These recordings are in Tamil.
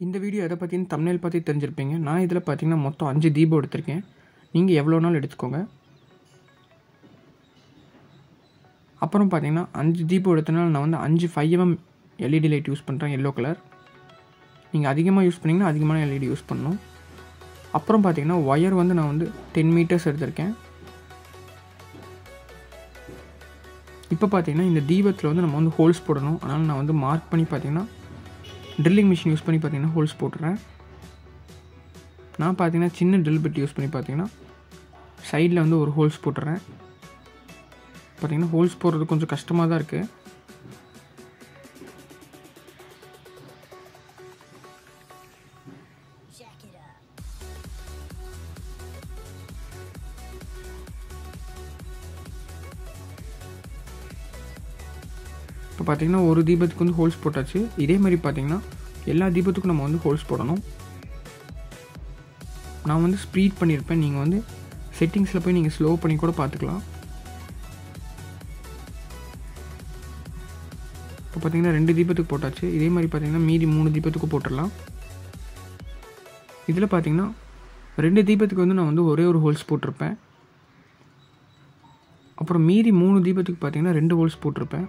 இந்த வீடியோ எதை பற்றின்னு தமிழ் பற்றி தெரிஞ்சிருப்பீங்க நான் இதில் பார்த்தீங்கன்னா மொத்தம் அஞ்சு தீபம் எடுத்திருக்கேன் நீங்கள் எவ்வளோ நாள் எடுத்துக்கோங்க அப்புறம் பார்த்தீங்கன்னா அஞ்சு தீபம் எடுத்தனால நான் வந்து அஞ்சு five MM LED light use பண்ணுறேன் எல்லோ கலர் நீங்கள் அதிகமாக யூஸ் பண்ணிங்கன்னா அதிகமான எல்இடி யூஸ் பண்ணணும் அப்புறம் பார்த்தீங்கன்னா ஒயர் வந்து நான் வந்து டென் மீட்டர்ஸ் எடுத்திருக்கேன் இப்போ பார்த்தீங்கன்னா இந்த தீபத்தில் வந்து நம்ம வந்து ஹோல்ஸ் போடணும் அதனால் நான் வந்து மார்க் பண்ணி பார்த்தீங்கன்னா ட்ரில்லிங் மிஷின் யூஸ் பண்ணி பார்த்தீங்கன்னா ஹோல்ஸ் போட்டுறேன் நான் பார்த்தீங்கன்னா சின்ன ட்ரில் பிட் யூஸ் பண்ணி பார்த்தீங்கன்னா சைடில் வந்து ஒரு ஹோல்ஸ் போட்டுறேன் பார்த்தீங்கன்னா ஹோல்ஸ் போடுறது கொஞ்சம் கஷ்டமாக தான் இருக்குது Jack it up. இப்போ பார்த்தீங்கன்னா ஒரு தீபத்துக்கு வந்து ஹோல்ஸ் போட்டாச்சு இதே மாதிரி பார்த்தீங்கன்னா எல்லா தீபத்துக்கும் நம்ம வந்து ஹோல்ஸ் போடணும் நான் வந்து ஸ்ப்ரீட் பண்ணியிருப்பேன் நீங்கள் வந்து செட்டிங்ஸில் போய் நீங்கள் ஸ்லோ பண்ணி கூட பார்த்துக்கலாம் இப்போ பார்த்தீங்கன்னா ரெண்டு தீபத்துக்கு போட்டாச்சு இதே மாதிரி பார்த்தீங்கன்னா மீதி மூணு தீபத்துக்கு போட்டுடலாம் இதில் பார்த்தீங்கன்னா ரெண்டு தீபத்துக்கு வந்து நான் வந்து ஒரே ஒரு ஹோல்ஸ் போட்டிருப்பேன் அப்புறம் மீதி மூணு தீபத்துக்கு பார்த்தீங்கன்னா ரெண்டு ஹோல்ஸ் போட்டிருப்பேன்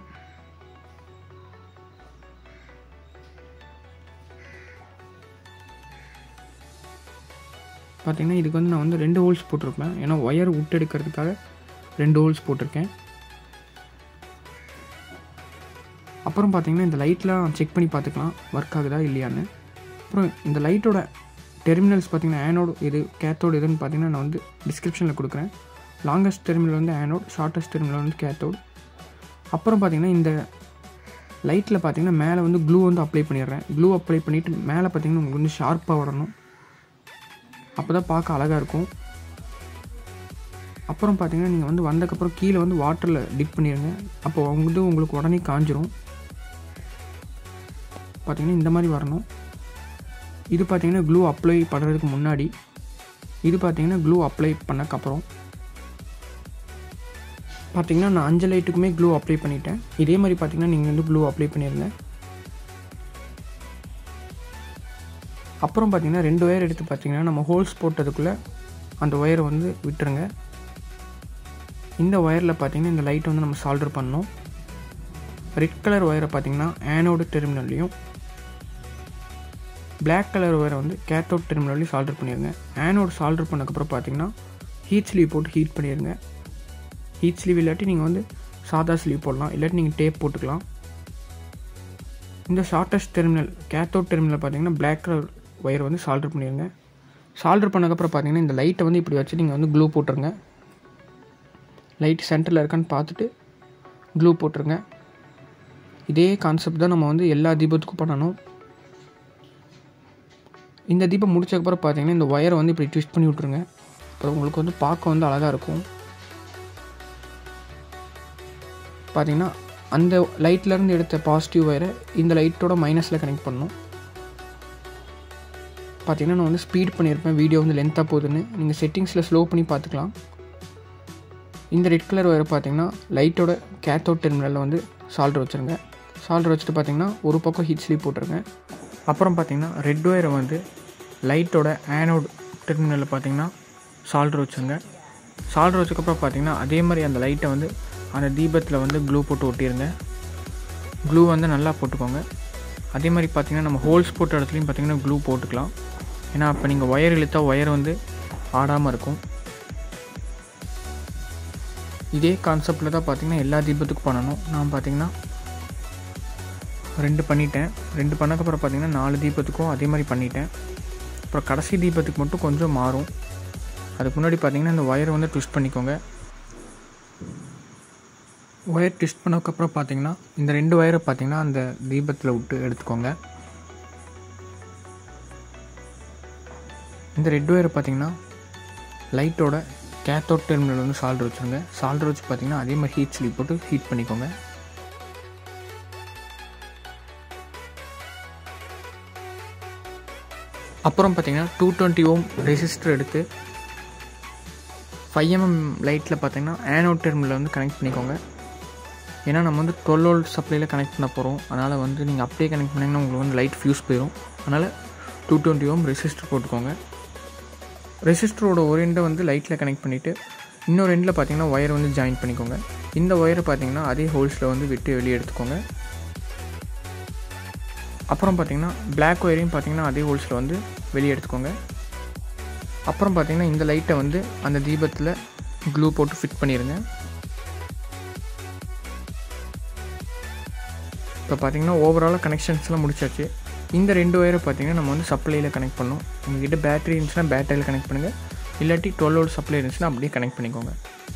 பார்த்தீங்கன்னா இதுக்கு வந்து நான் வந்து ரெண்டு ஹோல்ஸ் போட்டிருப்பேன் ஏன்னா ஒயர் விட்டு எடுக்கிறதுக்காக ரெண்டு ஹோல்ஸ் போட்டிருக்கேன் அப்புறம் பார்த்தீங்கன்னா இந்த லைட்லாம் செக் பண்ணி பார்த்துக்கலாம் ஒர்க் ஆகுதா இல்லையான்னு அப்புறம் இந்த லைட்டோட டெர்மினல்ஸ் பார்த்தீங்கன்னா ஆனோடு இது கேத்தோடு எதுன்னு பார்த்தீங்கன்னா நான் வந்து டிஸ்கிரிப்ஷனில் கொடுக்குறேன் லாங்கஸ்ட் டெர்மினல் வந்து ஆனோட் ஷார்ட்டஸ்ட் டெர்மினல் வந்து கேத்தோடு அப்புறம் பார்த்தீங்கன்னா இந்த லைட்டில் பார்த்தீங்கன்னா மேலே வந்து க்ளூ வந்து அப்ளை பண்ணிடுறேன் க்ளூ அப்ளை பண்ணிவிட்டு மேலே பார்த்தீங்கன்னா உங்களுக்கு வந்து ஷார்ப்பாக வரணும் அப்போ தான் பார்க்க அழகாக இருக்கும் அப்புறம் பார்த்தீங்கன்னா நீங்கள் வந்து வந்ததுக்கப்புறம் கீழே வந்து வாட்டரில் டிப் பண்ணிடுங்க அப்போ வந்து உங்களுக்கு உடனே காஞ்சிரும் பார்த்தீங்கன்னா இந்த மாதிரி வரணும் இது பார்த்தீங்கன்னா க்ளூ அப்ளை பண்ணுறதுக்கு முன்னாடி இது பார்த்தீங்கன்னா க்ளூ அப்ளை பண்ணக்கப்புறம் பார்த்தீங்கன்னா நான் அஞ்சு லைட்டுக்குமே க்ளூ அப்ளை பண்ணிட்டேன் இதே மாதிரி பார்த்தீங்கன்னா நீங்கள் வந்து க்ளூ அப்ளை பண்ணிடுங்க அப்புறம் பார்த்தீங்கன்னா ரெண்டு ஒயர் எடுத்து பார்த்தீங்கன்னா நம்ம ஹோல்ஸ் போட்டதுக்குள்ளே அந்த ஒயரை வந்து விட்டுருங்க இந்த ஒயரில் பார்த்தீங்கன்னா இந்த லைட் வந்து நம்ம சால்டர் பண்ணோம் ரெட் கலர் ஒயரை பார்த்தீங்கன்னா ஆனோடு டெர்மினல்லையும் Black கலர் ஒயரை வந்து கேத்தோட் டெர்மினல்லையும் சால்டர் பண்ணிடுங்க ஆனோடு சால்டர் பண்ணக்கப்புறம் பார்த்தீங்கன்னா ஹீட் ஸ்லீவ் போட்டு ஹீட் பண்ணிடுங்க ஹீட் ஸ்லீவ் இல்லாட்டி நீங்கள் வந்து சாதா ஸ்லீவ் போடலாம் இல்லாட்டி நீங்கள் டேப் போட்டுக்கலாம் இந்த ஷார்ட்டஸ்ட் டெர்மினல் கேத்தோட் டெர்மினல் பார்த்தீங்கன்னா Black கலர் ஒயர் வந்து சால்டர் பண்ணிடுங்க சால்டர் பண்ணக்கப்புறம் பார்த்தீங்கன்னா இந்த லைட்டை வந்து இப்படி வச்சு நீங்கள் வந்து க்ளூ போட்டுருங்க லைட் சென்டரில் இருக்கான்னு பார்த்துட்டு க்ளூ போட்டுருங்க இதே கான்செப்ட் தான் நம்ம வந்து எல்லா தீபத்துக்கும் பண்ணணும் இந்த தீபம் முடிச்சக்கப்புறம் பார்த்தீங்கன்னா இந்த ஒயரை வந்து இப்படி ட்விஸ்ட் பண்ணி விட்ருங்க அப்புறம் உங்களுக்கு வந்து பார்க்க வந்து அழகாக இருக்கும் பார்த்தீங்கன்னா அந்த லைட்லேருந்து எடுத்த பாசிட்டிவ் ஒயரை இந்த லைட்டோட மைனஸில் கனெக்ட் பண்ணணும் பார்த்தீங்கன்னா நான் வந்து ஸ்பீட் பண்ணியிருப்பேன் வீடியோ வந்து லென்த்தாக போகுதுன்னு நீங்கள் செட்டிங்ஸில் ஸ்லோ பண்ணி பார்த்துக்கலாம் இந்த ரெட் கலர் ஒயரை பார்த்தீங்கன்னா லைட்டோட கேத்தோட் டெர்மினலில் வந்து சால்டர் வச்சுருங்க சால்டர் வச்சுட்டு பார்த்தீங்கன்னா ஒரு பக்கம் ஹீட் ஸ்லீப் போட்டுருங்க அப்புறம் பார்த்தீங்கன்னா ரெட் ஒயரை வந்து லைட்டோட ஆனோட் டெர்மினலில் பார்த்தீங்கன்னா சால்டர் வச்சுருங்க சால்டர் வச்சக்கப்புறம் பார்த்தீங்கன்னா அதே மாதிரி அந்த லைட்டை வந்து அந்த தீபத்தில் வந்து க்ளூ போட்டு ஒட்டிடுங்க க்ளூ வந்து நல்லா போட்டுக்கோங்க அதே மாதிரி பார்த்தீங்கன்னா நம்ம ஹோல்ஸ் போட்ட இடத்துலையும் பார்த்தீங்கன்னா க்ளூ போட்டுக்கலாம் ஏன்னா அப்போ நீங்கள் ஒயர் இழுத்தா ஒயர் வந்து ஆடாமல் இருக்கும் இதே கான்செப்டில் தான் பார்த்தீங்கன்னா எல்லா தீபத்துக்கும் பண்ணணும் நான் பார்த்தீங்கன்னா ரெண்டு பண்ணிட்டேன் ரெண்டு பண்ணக்கப்புறம் பார்த்தீங்கன்னா நாலு தீபத்துக்கும் அதே மாதிரி பண்ணிட்டேன் அப்புறம் கடைசி தீபத்துக்கு மட்டும் கொஞ்சம் மாறும் அதுக்கு முன்னாடி பார்த்தீங்கன்னா இந்த ஒயரை வந்து ட்விஸ்ட் பண்ணிக்கோங்க ஒயர் ட்விஸ்ட் பண்ணதுக்கப்புறம் பார்த்தீங்கன்னா இந்த ரெண்டு ஒயரை பார்த்தீங்கன்னா அந்த தீபத்தில் விட்டு எடுத்துக்கோங்க இந்த ரெட் ஒயரை பார்த்தீங்கன்னா லைட்டோட கேத்தோட் டெர்மினல் வந்து சால்டர் வச்சுருங்க சால்டர் வச்சு பார்த்தீங்கன்னா அதே மாதிரி ஹீட் ஸ்லீப் போட்டு ஹீட் பண்ணிக்கோங்க அப்புறம் பார்த்தீங்கன்னா டூ டுவெண்ட்டி ஓம் ரெசிஸ்டர் எடுத்து ஃபைவ் எம்எம் லைட்டில் பார்த்தீங்கன்னா ஆனோட் டெர்மினல் வந்து கனெக்ட் பண்ணிக்கோங்க ஏன்னா நம்ம வந்து டுவெல் வோல்ட் சப்ளையில் கனெக்ட் பண்ண போகிறோம் அதனால் வந்து நீங்கள் அப்படியே கனெக்ட் பண்ணிங்கன்னா உங்களுக்கு வந்து லைட் ஃபியூஸ் போயிடும் அதனால் டூ டுவெண்ட்டி ஓம் ரெசிஸ்டர் போட்டுக்கோங்க ரெசிஸ்டரோட ஒரு எண்டை வந்து லைட்டில் கனெக்ட் பண்ணிவிட்டு இன்னொரு எண்டில் பார்த்தீங்கன்னா ஒயர் வந்து ஜாயின் பண்ணிக்கோங்க இந்த ஒயரை பார்த்தீங்கன்னா அதே ஹோல்ஸில் வந்து விட்டு வெளியே எடுத்துக்கோங்க அப்புறம் பார்த்தீங்கன்னா Black ஒயரையும் பார்த்தீங்கன்னா அதே ஹோல்ஸில் வந்து வெளியே எடுத்துக்கோங்க அப்புறம் பார்த்தீங்கன்னா இந்த லைட்டை வந்து அந்த தீபத்தில் க்ளூ போட்டு ஃபிட் பண்ணிடுங்க இப்போ பார்த்தீங்கன்னா ஓவராலாக கனெக்ஷன்ஸ்லாம் முடிச்சாச்சு இந்த ரெண்டு ஒயரை பார்த்தீங்கன்னா நம்ம வந்து சப்ளையில் கனெக்ட் பண்ணோம் உங்ககிட்ட பேட்டரி இருந்துச்சுன்னா பேட்டரியில் கனெக்ட் பண்ணுங்கள் இல்லாட்டி டுவெல் வோல்ட் சப்ளை இருந்துச்சுன்னா அப்படியே கனெக்ட் பண்ணிக்கோங்க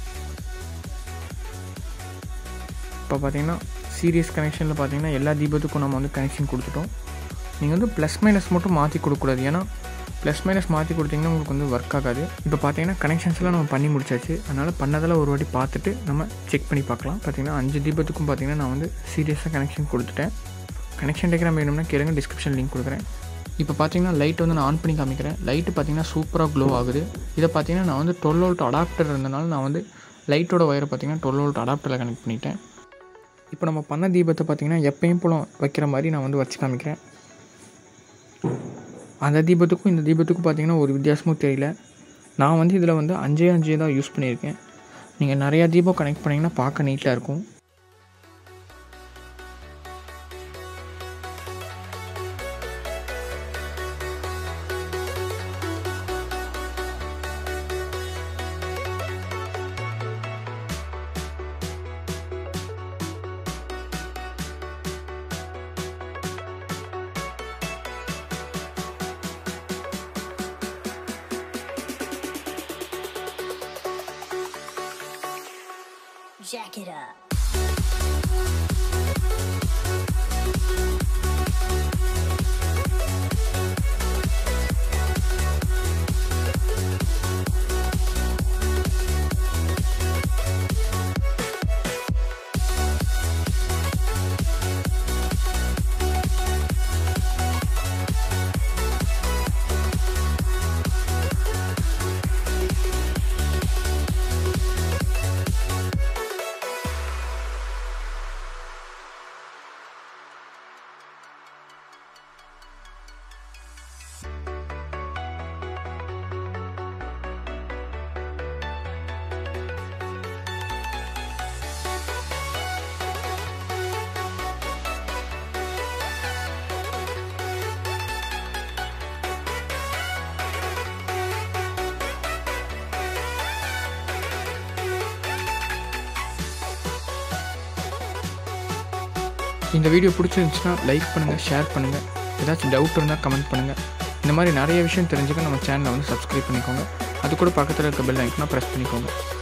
இப்போ பார்த்தீங்கன்னா சீரியஸ் கனெக்ஷனில் பார்த்தீங்கன்னா எல்லா தீபத்துக்கும் நம்ம வந்து கனெக்ஷன் கொடுத்துட்டோம் நீங்கள் வந்து ப்ளஸ் மைனஸ் மட்டும் மாற்றி கொடுக்கக்கூடாது ஏன்னா ப்ளஸ் மைனஸ் மாற்றி கொடுத்தீங்கன்னா உங்களுக்கு வந்து ஒர்க் ஆகாது இப்போ பார்த்தீங்கன்னா கனெக்ஷன்ஸ்லாம் நம்ம பண்ணி முடிச்சாச்சு அதனால் பண்ணதெல்லாம் ஒரு வாட்டி பார்த்துட்டு நம்ம செக் பண்ணி பார்க்கலாம் பார்த்தீங்கன்னா அஞ்சு தீபத்துக்கும் பார்த்தீங்கன்னா நான் வந்து சீரியஸாக கனெக்ஷன் கொடுத்துட்டேன் கனெக்ஷன் டேக்கிராம் வேணும்னா கேளுங்க டிஸ்கிரிப்ஷன் லிங்க் கொடுக்குறேன் இப்போ பார்த்தீங்கன்னா லைட் வந்து நான் ஆன் பண்ணி காமிக்கிறேன் லைட்டு பார்த்தீங்கன்னா சூப்பராக க்ளோ ஆகுது இதை பார்த்தீங்கன்னா நான் வந்து டுவெல் வோல்ட் அடாப்டர் இருந்தனால நான் வந்து லைட்டோட ஒயரை பார்த்தீங்கன்னா டுவெல் வோல்ட் அடாப்டரில் கனெக்ட் பண்ணிட்டேன் இப்போ நம்ம பண்ண தீபத்தை பார்த்தீங்கன்னா எப்பயும் போல வைக்கிற மாதிரி நான் வந்து வச்சு காமிக்கிறேன் அந்த தீபத்துக்கும் இந்த தீபத்துக்கும் பார்த்தீங்கன்னா ஒரு வித்தியாசமும் தெரியல நான் வந்து இதில் வந்து அஞ்சே அஞ்சே தான் யூஸ் பண்ணியிருக்கேன் நீங்கள் நிறையா தீபம் கனெக்ட் பண்ணிங்கன்னா பார்க்க நீட்டாக இருக்கும் Jack it up. இந்த வீடியோ பிடிச்சிருந்துச்சுன்னா லைக் பண்ணுங்கள் ஷேர் பண்ணுங்கள் ஏதாச்சும் டவுட் இருந்தால் கமெண்ட் பண்ணுங்கள் இந்த மாதிரி நிறைய விஷயம் தெரிஞ்சுக்க நம்ம சேனலை வந்து சப்ஸ்கிரைப் பண்ணிக்கோங்க அது கூட பக்கத்தில் இருக்க பெல் ஐக்கனை ப்ரெஸ் பண்ணிக்கோங்க